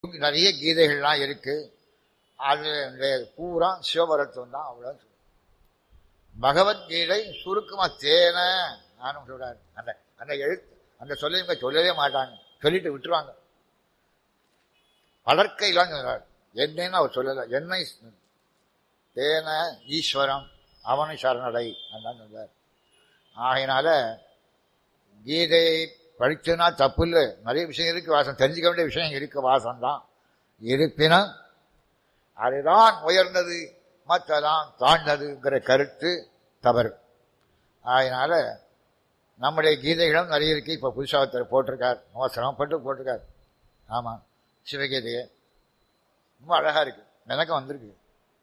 நிறைய கீதைகள்லாம் இருக்கு அது இந்த பூரா சிவபரத்துவம் தான் அவ்வளோ பகவத்கீதை சுருக்கமா தேன நானும் சொல்றாரு அந்த அந்த எழுத்து அந்த சொல்ல இவங்க சொல்லவே மாட்டாங்க சொல்லிட்டு விட்டுருவாங்க வளர்க்கையிலாம் சொல்றாரு என்னன்னு அவர் சொல்லல என்னை தேன ஈஸ்வரம் அவனை சரணடை அதான் சொல்றார் ஆகையினால கீதை படிச்சதுனா தப்பு இல்லை நிறைய விஷயம் இருக்கு வாசம் தெரிஞ்சுக்க வேண்டிய விஷயம் இருக்கு வாசம் தான் இருப்பினும் அதுதான் உயர்ந்தது மற்றதான் தாழ்ந்ததுங்கிற கருத்து தவறு அதனால நம்முடைய கீதைகளும் நிறைய இருக்கு இப்போ புதுசாக ஒருத்தர் போட்டிருக்கார் மோசனப்பட்டு போட்டிருக்கார் ஆமாம் சிவகீதையை ரொம்ப அழகாக இருக்கு எனக்கு வந்திருக்கு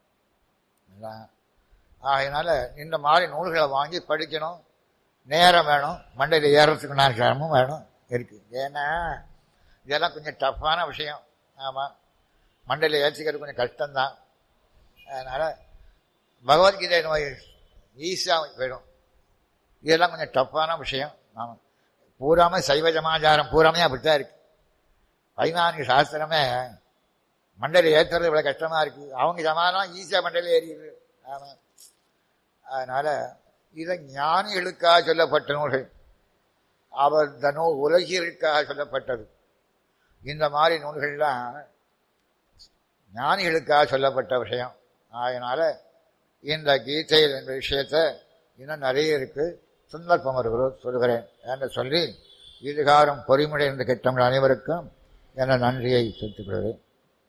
ஆகையினால இந்த மாதிரி நூல்களை வாங்கி படிக்கணும் நேரம் வேணும் மண்டையில் ஏறத்துக்கு நான் நேரமும் வேணும் இருக்கு ஏன்னா இதெல்லாம் கொஞ்சம் டஃப்பான விஷயம் ஆமாம் மண்டையில் ஏற்றிக்கிறது கொஞ்சம் கஷ்டம்தான் அதனால் பகவத்கீதை நோய் ஈஸியாக போயிடும் இதெல்லாம் கொஞ்சம் டஃப்பான விஷயம் ஆமாம் பூராமே சைவ சமாச்சாரம் பூராமே அப்படித்தான் இருக்கு பதினான்கு சாஸ்திரமே மண்டையில் ஏற்றுறது இவ்வளோ கஷ்டமாக இருக்குது அவங்க சமாதானம் ஈஸியாக மண்டையில் ஏறிடுது ஆமாம் அதனால் இதை ஞானிகளுக்காக சொல்லப்பட்ட நூல்கள் அவர் இந்த நூல் உலகிற்காக சொல்லப்பட்டது இந்த மாதிரி நூல்கள்லாம் ஞானிகளுக்காக சொல்லப்பட்ட விஷயம் அதனால இந்த கீதையில் என்ற விஷயத்த இன்னும் நிறைய இருக்கு சந்தர்ப்பம் வருகிறோம் சொல்கிறேன் என்று சொல்லி இதுகாரம் பொறிமுறை கெட்டவங்கள் அனைவருக்கும் என நன்றியை செலுத்துகிறேன்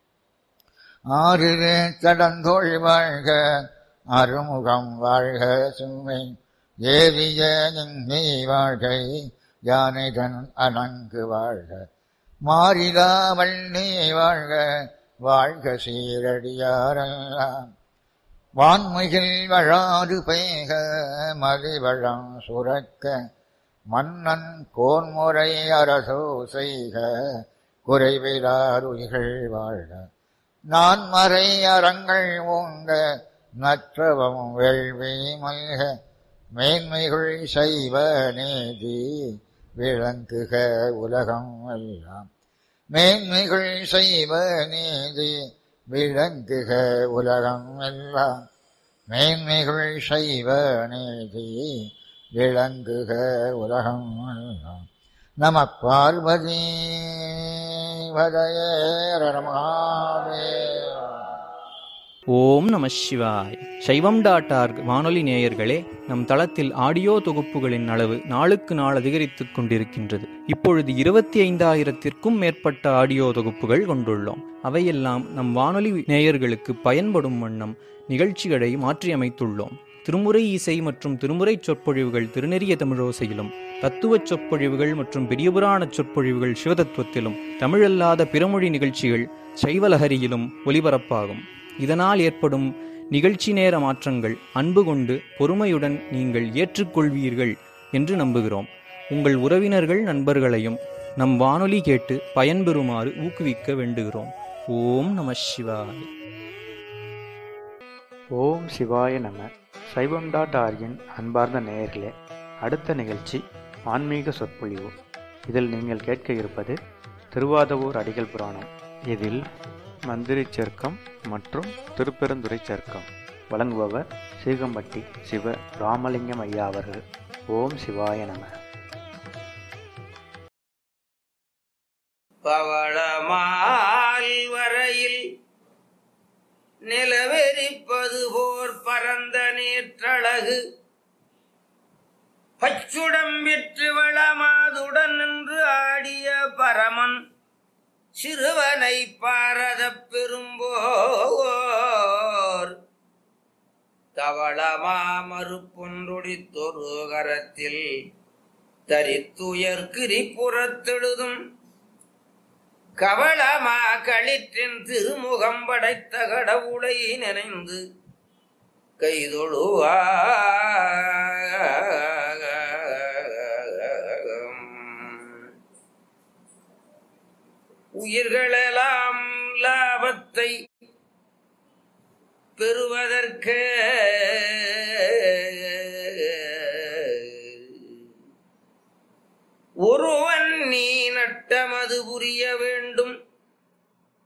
ஆறு தடந்தோள் வாழ்க அருமுகம் வாழ்க சுமை ஏறிய நீ வாழ்கை யானைதன் அணங்கு வாழ்க மாறிலா வள்ளி வாழ்க வாழ்க சீரடியாரெல்லாம் வான்மையில் வழாது பெய்க மலிவழம் சுரக்க மன்னன் கோன்முறை அரசோ செய்க குறைவிலாருயிகள் வாழ்க நான் மறை அறங்கள் ஓங்க நற்றவம் வேள்வி மல்க மேன்மைகள் செய்வ நீதி விளங்குக உலகம் எல்லாம் மேன்மைகள் செய்வ நீதி விளங்குக உலகம் எல்லாம் மேன்மைகள் செய்வ நீதி விளங்குக உலகம் எல்லாம் நம பார்வதி வதயரமாதேவ ஓம் நம சிவாய் சைவம் டாட் ஆர்க் வானொலி நேயர்களே நம் தளத்தில் ஆடியோ தொகுப்புகளின் அளவு நாளுக்கு நாள் அதிகரித்துக் கொண்டிருக்கின்றது இப்பொழுது இருபத்தி ஐந்தாயிரத்திற்கும் மேற்பட்ட ஆடியோ தொகுப்புகள் கொண்டுள்ளோம் அவையெல்லாம் நம் வானொலி நேயர்களுக்கு பயன்படும் வண்ணம் நிகழ்ச்சிகளை மாற்றியமைத்துள்ளோம் திருமுறை இசை மற்றும் திருமுறை சொற்பொழிவுகள் திருநெறிய தமிழோசையிலும் தத்துவச் சொற்பொழிவுகள் மற்றும் பெரியபுராண சொற்பொழிவுகள் சிவதத்துவத்திலும் தமிழல்லாத பிறமொழி நிகழ்ச்சிகள் சைவலஹரியிலும் ஒலிபரப்பாகும் இதனால் ஏற்படும் நிகழ்ச்சி நேர மாற்றங்கள் அன்பு கொண்டு பொறுமையுடன் நீங்கள் ஏற்றுக்கொள்வீர்கள் என்று நம்புகிறோம் உங்கள் உறவினர்கள் நண்பர்களையும் நம் வானொலி கேட்டு பயன்பெறுமாறு ஊக்குவிக்க வேண்டுகிறோம் ஓம் நம சிவாய் ஓம் சிவாய நம சைவம் டாட் ஆர்கின் அன்பார்ந்த நேயர்களே அடுத்த நிகழ்ச்சி ஆன்மீக சொற்பொழிவு இதில் நீங்கள் கேட்க இருப்பது திருவாதவூர் அடிகள் புராணம் இதில் மந்திரி சர்க்கம் மற்றும் திருப்பெருந்துறை சர்க்கம் வழங்குபவர் சீகம்பட்டி சிவ ராமலிங்கம் ஐயா அவர்கள் ஓம் சிவாய நம பவளமால் வரையில் நிலவெறிப்பது போர் பரந்த நேற்றழகு பச்சுடம்பிற்று வளமாதுடன் நின்று ஆடிய பரமன் சிறுவனை பாரதப் பெரும்போர் தவளமா மறுப்பொன்றொடித்தொரு கரத்தில் தரித்துயர் கிரிபுறத்தெழுதும் கவளமா களிற்றின் திருமுகம் படைத்த கடவுளை நினைந்து கைதொழுவா உயிர்களெல்லாம் லாபத்தை பெறுவதற்கு ஒருவன் நீ நட்டமது புரிய வேண்டும்